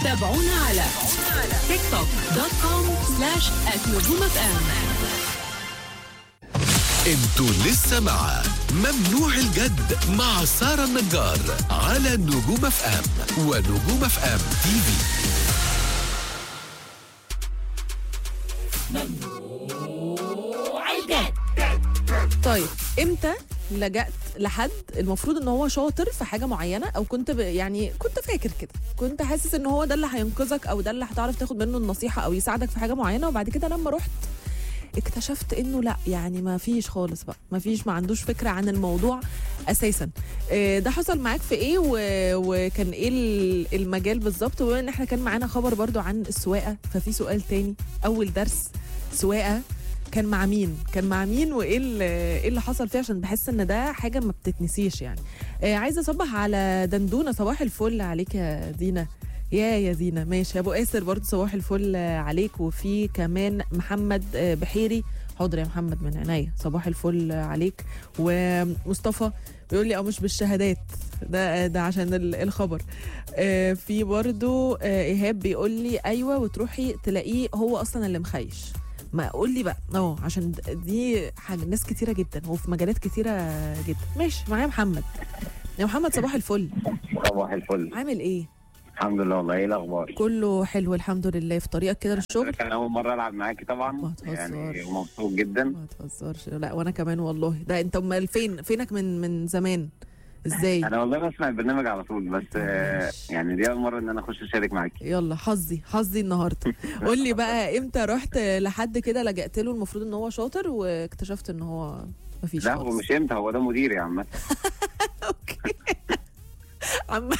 تابعونا على تيك توك دوت كوم سلاش نجوم اف ام انتوا لسه مع ممنوع الجد مع سارة النجار على نجوم اف ام ونجوم اف ام تي في طيب امتى لجأت لحد المفروض ان هو شاطر في حاجه معينه او كنت ب... يعني كنت فاكر كده كنت حاسس ان هو ده اللي هينقذك او ده اللي هتعرف تاخد منه النصيحه او يساعدك في حاجه معينه وبعد كده لما رحت اكتشفت انه لا يعني ما فيش خالص بقى ما فيش ما عندوش فكره عن الموضوع اساسا إيه ده حصل معاك في ايه و... وكان ايه ال- المجال بالظبط وبما ان احنا كان معانا خبر برضو عن السواقه ففي سؤال تاني اول درس سواقه كان مع مين كان مع مين وايه اللي ايه اللي حصل فيه عشان بحس ان ده حاجه ما بتتنسيش يعني آه عايزه اصبح على دندونه صباح الفل عليك يا دينا يا يا دينا ماشي يا ابو قاسر برضه صباح الفل عليك وفي كمان محمد آه، بحيري حاضر يا محمد من عينيا صباح الفل عليك ومصطفى بيقول لي اه مش بالشهادات ده ده عشان ال- الخبر آه، في برضو آه، ايهاب بيقول لي ايوه وتروحي تلاقيه هو اصلا اللي مخيش ما قول لي بقى اه عشان د- دي حاجه ناس كتيره جدا وفي مجالات كتيره جدا ماشي معايا محمد يا محمد صباح الفل صباح الفل عامل ايه الحمد لله والله ايه الاخبار كله حلو الحمد لله في طريقك كده للشغل كان اول مره العب معاكي طبعا ما تهزرش. يعني ومبسوط جدا ما تهزرش لا وانا كمان والله ده انت امال فين فينك من من زمان ازاي انا والله بسمع البرنامج على طول بس آه، يعني دي اول مره ان انا اخش اشارك معاكي يلا حظي حظي النهارده قول لي بقى امتى رحت لحد كده لجأت له المفروض ان هو شاطر واكتشفت ان هو مفيش لا هو خالص. مش امتى هو ده مديري يا عم اوكي عامة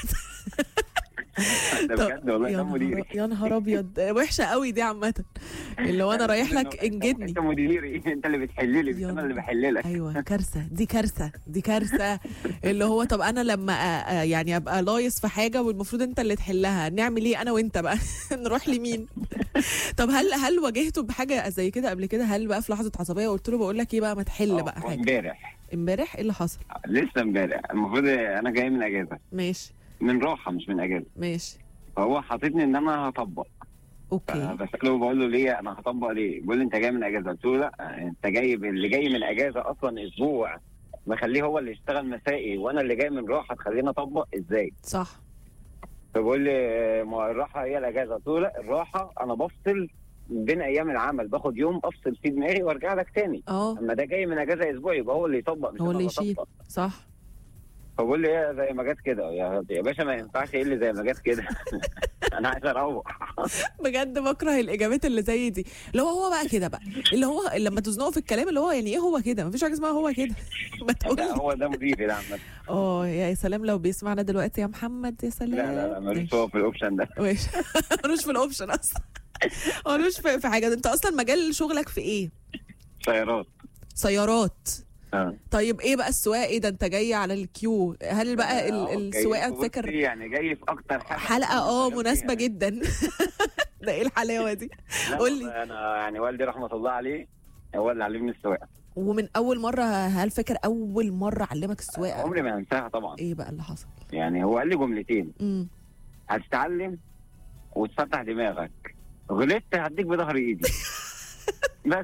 ده بجد والله يا ده نهار- مديري يا نهار ابيض وحشه قوي دي عامة اللي هو انا رايح لك أنت- انجدني انت مديري انت اللي بتحل لي مش يا انا اللي نهار. بحل لك ايوه كارثه دي كارثه دي كارثه اللي هو طب انا لما أ- أ- يعني ابقى لايص في حاجه والمفروض انت اللي تحلها نعمل ايه انا وانت بقى نروح لمين طب هل هل واجهته بحاجه زي كده قبل كده هل بقى في لحظه عصبيه قلت له بقول لك ايه بقى ما تحل بقى آه، حاجه امبارح امبارح ايه اللي حصل لسه امبارح المفروض انا جاي من اجازه ماشي من راحه مش من اجازه ماشي فهو حاططني ان انا هطبق اوكي فبسأله بقول له ليه انا هطبق ليه؟ بيقول لي انت جاي من اجازه قلت له لا انت جاي اللي جاي من اجازه اصلا اسبوع مخليه هو اللي يشتغل مسائي وانا اللي جاي من راحه تخليني اطبق ازاي؟ صح فبيقول لي ما هو الراحه هي الاجازه قلت له لا الراحه انا بفصل بين ايام العمل باخد يوم افصل فيه دماغي وارجع لك تاني اه اما ده جاي من اجازه اسبوع يبقى هو اللي يطبق مش هو أنا اللي بطبق. يشيل صح فبقول لي ايه زي ما جت كده يا يا باشا ما ينفعش ايه اللي زي ما جت كده انا عايز اروح بجد بكره الاجابات اللي زي دي اللي هو هو بقى كده بقى اللي هو لما تزنقه في الكلام اللي هو يعني ايه هو كده مفيش حاجه اسمها هو كده ما تقول لا هو ده مديري ده عامه اه يا سلام لو بيسمعنا دلوقتي يا محمد يا سلام لا لا لا ملوش هو في الاوبشن ده ماشي ملوش في الاوبشن اصلا ملوش في في حاجه انت اصلا مجال شغلك في ايه سيارات سيارات اه طيب ايه بقى السواقه ايه ده انت جاي على الكيو هل بقى ال- آه، السواقه جاي- تفكر بصي يعني جاي في اكتر حاجه حلقه اه شغال مناسبه فيها. جدا ده ايه الحلاوه دي لا قول والله لي انا يعني والدي رحمه الله عليه هو اللي علمني السواقه ومن اول مره هل فاكر اول مره علمك السواقه عمري ما انساها طبعا ايه بقى اللي حصل يعني هو قال لي جملتين امم هتتعلم وتفتح دماغك غلطت هديك بظهر ايدي بس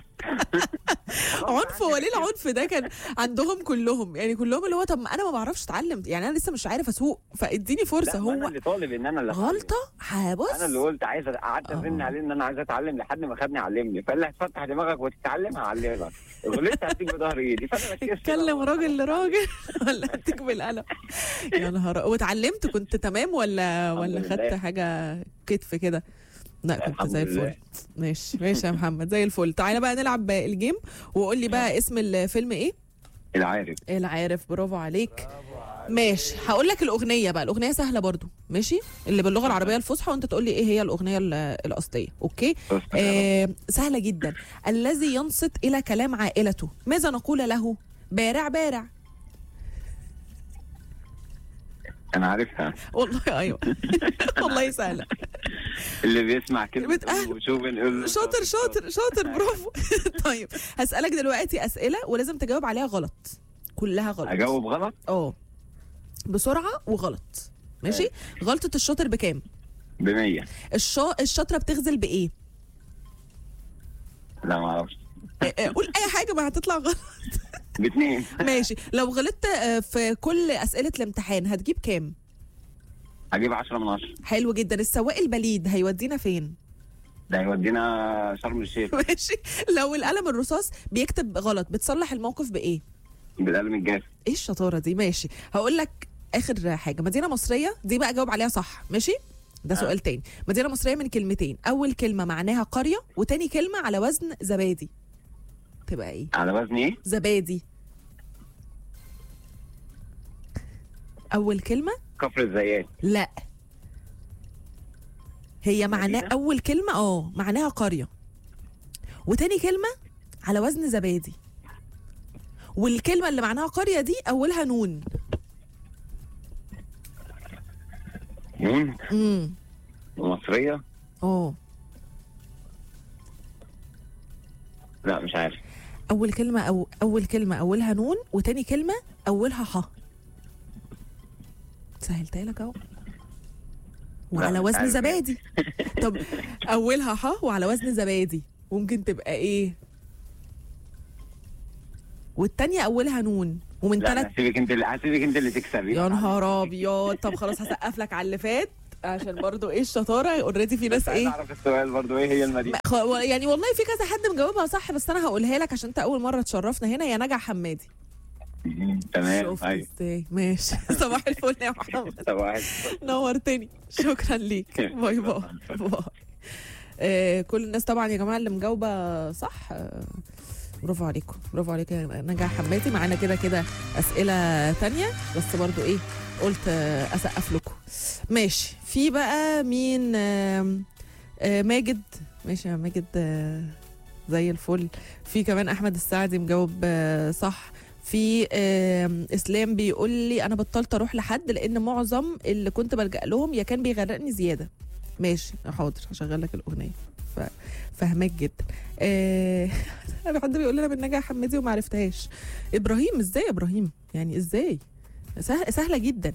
عنف هو ليه العنف ده كان عندهم كلهم يعني كلهم اللي هو طب ما انا ما بعرفش اتعلم يعني انا لسه مش عارف اسوق فاديني فرصه لا ما انا هو اللي طالب ان انا اللي أتعلم. غلطه هبص انا اللي قلت عايز قعدت ازن آه. عليه ان انا عايز اتعلم لحد ما خدني علمني فقال لي هتفتح دماغك وتتعلم هعلمك غلطت هديك بظهر ايدي فانا ركزت اتكلم بقى. راجل لراجل ولا هديك بالقلم يا نهار واتعلمت كنت تمام ولا الحمد ولا لله. خدت حاجه كتف كده لا كنت الحمد زي الفل لله. ماشي ماشي يا محمد زي الفل تعالى بقى نلعب الجيم وقول لي بقى اسم الفيلم ايه العارف العارف برافو عليك ماشي هقول لك الاغنيه بقى الاغنيه سهله برضو ماشي اللي باللغه العربيه الفصحى وانت تقول لي ايه هي الاغنيه ال- الاصليه اوكي آه سهله جدا الذي ينصت الى كلام عائلته ماذا نقول له بارع بارع انا عارفها والله ايوه والله سهله اللي بيسمع كلمة بتأهل. وشوف نقول له شاطر شاطر شاطر برافو طيب هسالك دلوقتي اسئله ولازم تجاوب عليها غلط كلها غلط اجاوب غلط اه بسرعه وغلط ماشي غلطه الشاطر بكام ب 100 الشا... الشطره بتغزل بايه لا ما اعرفش آه، آه، قول اي حاجه ما هتطلع غلط باثنين ماشي لو غلطت آه، في كل اسئله الامتحان هتجيب كام هجيب 10 من 10 حلو جدا السواق البليد هيودينا فين ده هيودينا شرم الشيخ ماشي لو القلم الرصاص بيكتب غلط بتصلح الموقف بايه بالقلم الجاف ايه الشطاره دي ماشي هقول لك اخر حاجه مدينه مصريه دي بقى جاوب عليها صح ماشي ده آه. سؤال تاني مدينه مصريه من كلمتين اول كلمه معناها قريه وتاني كلمه على وزن زبادي تبقى ايه على وزن ايه؟ زبادي اول كلمه كفر الزيات لا هي معناه مدينة؟ اول كلمه اه معناها قريه وتاني كلمه على وزن زبادي والكلمه اللي معناها قريه دي اولها نون نون امم مصرية اه لا مش عارف اول كلمه او اول كلمه اولها نون وتاني كلمه اولها ح سهلتها لك اهو وعلى مش وزن عارف. زبادي طب اولها ح وعلى وزن زبادي ممكن تبقى ايه والتانية اولها نون ومن لا ثلاث هسيبك انت اللي هسيبك انت اللي تكسبي يا نهار ابيض طب خلاص هسقف لك على اللي فات عشان برضو ايه الشطاره اوريدي في ناس بس عايز ايه اعرف السؤال برضو ايه هي المدينة خ- و- يعني والله في كذا حد مجاوبها صح بس انا هقولها لك عشان انت اول مره تشرفنا هنا يا نجع حمادي مم، تمام شفت ايوه ازاي ماشي صباح الفل يا محمد صباح الفل. نورتني شكرا ليك باي باي باي آه كل الناس طبعا يا جماعه اللي مجاوبه صح آه برافو عليكم برافو عليك يا نجاح حماتي معانا كده كده اسئله تانية بس برضو ايه قلت آه، اسقف لكم ماشي في بقى مين آه آه ماجد ماشي يا ماجد آه زي الفل في كمان احمد السعدي مجاوب آه صح في آم، اسلام بيقول لي انا بطلت اروح لحد لان معظم اللي كنت بلجا لهم يا كان بيغرقني زياده ماشي حاضر هشغل لك الاغنيه ف... فهماك جدا آه... حد بيقول لنا بالنجاح حمادي وما عرفتهاش ابراهيم ازاي يا ابراهيم يعني ازاي سهل سهله جدا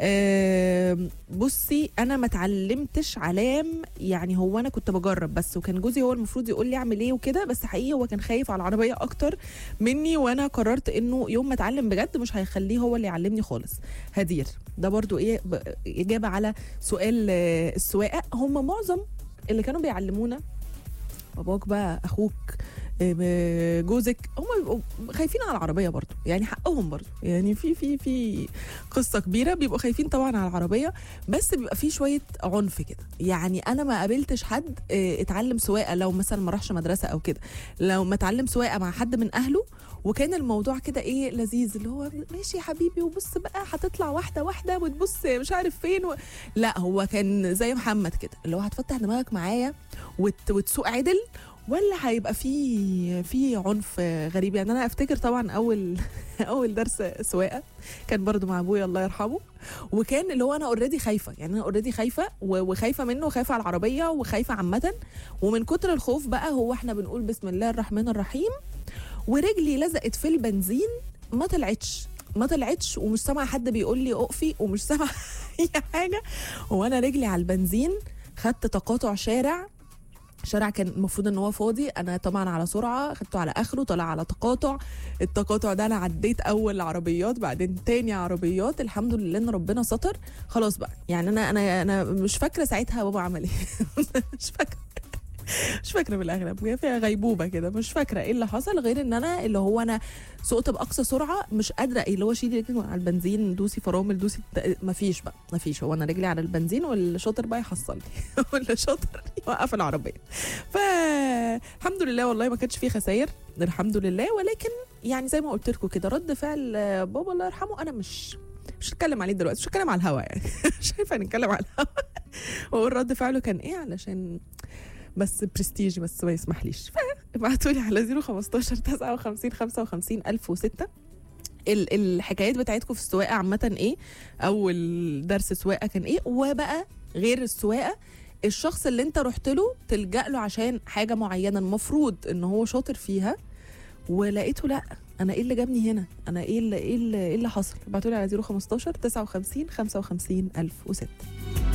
آه بصي انا ما اتعلمتش علام يعني هو انا كنت بجرب بس وكان جوزي هو المفروض يقول لي اعمل ايه وكده بس حقيقي هو كان خايف على العربيه اكتر مني وانا قررت انه يوم ما اتعلم بجد مش هيخليه هو اللي يعلمني خالص هدير ده برضو ايه ب- اجابه على سؤال آه، السواقه هم معظم اللي كانوا بيعلمونا باباك بقى اخوك آه، جوزك هم بيبقوا خايفين على العربيه برضو يعني حقهم برضو يعني في في في قصه كبيره بيبقوا خايفين طبعا على العربيه بس بيبقى في شويه عنف كده يعني انا ما قابلتش حد آه، اتعلم سواقه لو مثلا ما راحش مدرسه او كده لو ما اتعلم سواقه مع حد من اهله وكان الموضوع كده ايه لذيذ اللي هو ماشي يا حبيبي وبص بقى هتطلع واحده واحده وتبص مش عارف فين و... لا هو كان زي محمد كده اللي هو هتفتح دماغك معايا وت... وتسوق عدل ولا هيبقى في في عنف غريب يعني انا افتكر طبعا اول اول درس سواقه كان برضو مع ابويا الله يرحمه وكان اللي هو انا اوريدي خايفه يعني انا اوريدي خايفه و- وخايفه منه وخايفه على العربيه وخايفه عامه ومن كتر الخوف بقى هو احنا بنقول بسم الله الرحمن الرحيم ورجلي لزقت في البنزين ما طلعتش ما طلعتش ومش سامعه حد بيقول لي اقفي ومش سامعه اي حاجه وانا رجلي على البنزين خدت تقاطع شارع شارع كان المفروض ان هو فاضي انا طبعا على سرعه خدته على اخره طلع على تقاطع التقاطع ده انا عديت اول عربيات بعدين تاني عربيات الحمد لله ان ربنا ستر خلاص بقى يعني انا انا انا مش فاكره ساعتها بابا عمل ايه مش فاكره مش فاكره بالاغلب هي فيها غيبوبه كده مش فاكره ايه اللي حصل غير ان انا اللي هو انا سقت باقصى سرعه مش قادره اللي هو شيلي رجلك على البنزين دوسي فرامل دوسي الت- مفيش بقى مفيش هو انا رجلي على البنزين واللي شاطر بقى يحصلني واللي شاطر يوقف العربيه فالحمد لله والله ما كانش فيه خسائر الحمد لله ولكن يعني زي ما قلت لكم كده رد فعل آه، بابا الله يرحمه انا مش مش هتكلم عليه دلوقتي مش هتكلم على الهوا يعني مش هينفع نتكلم على الهوا واقول رد فعله كان ايه علشان بس برستيج بس ما يسمحليش فابعتوا لي على 015 59 55 1006 ال- الحكايات بتاعتكم في السواقه عامه ايه اول درس سواقه كان ايه وبقى غير السواقه الشخص اللي انت رحت له تلجأ له عشان حاجه معينه المفروض ان هو شاطر فيها ولقيته لا انا ايه اللي جابني هنا انا ايه اللي ايه اللي, إيه اللي حصل ابعتوا لي على 015 59 55 1006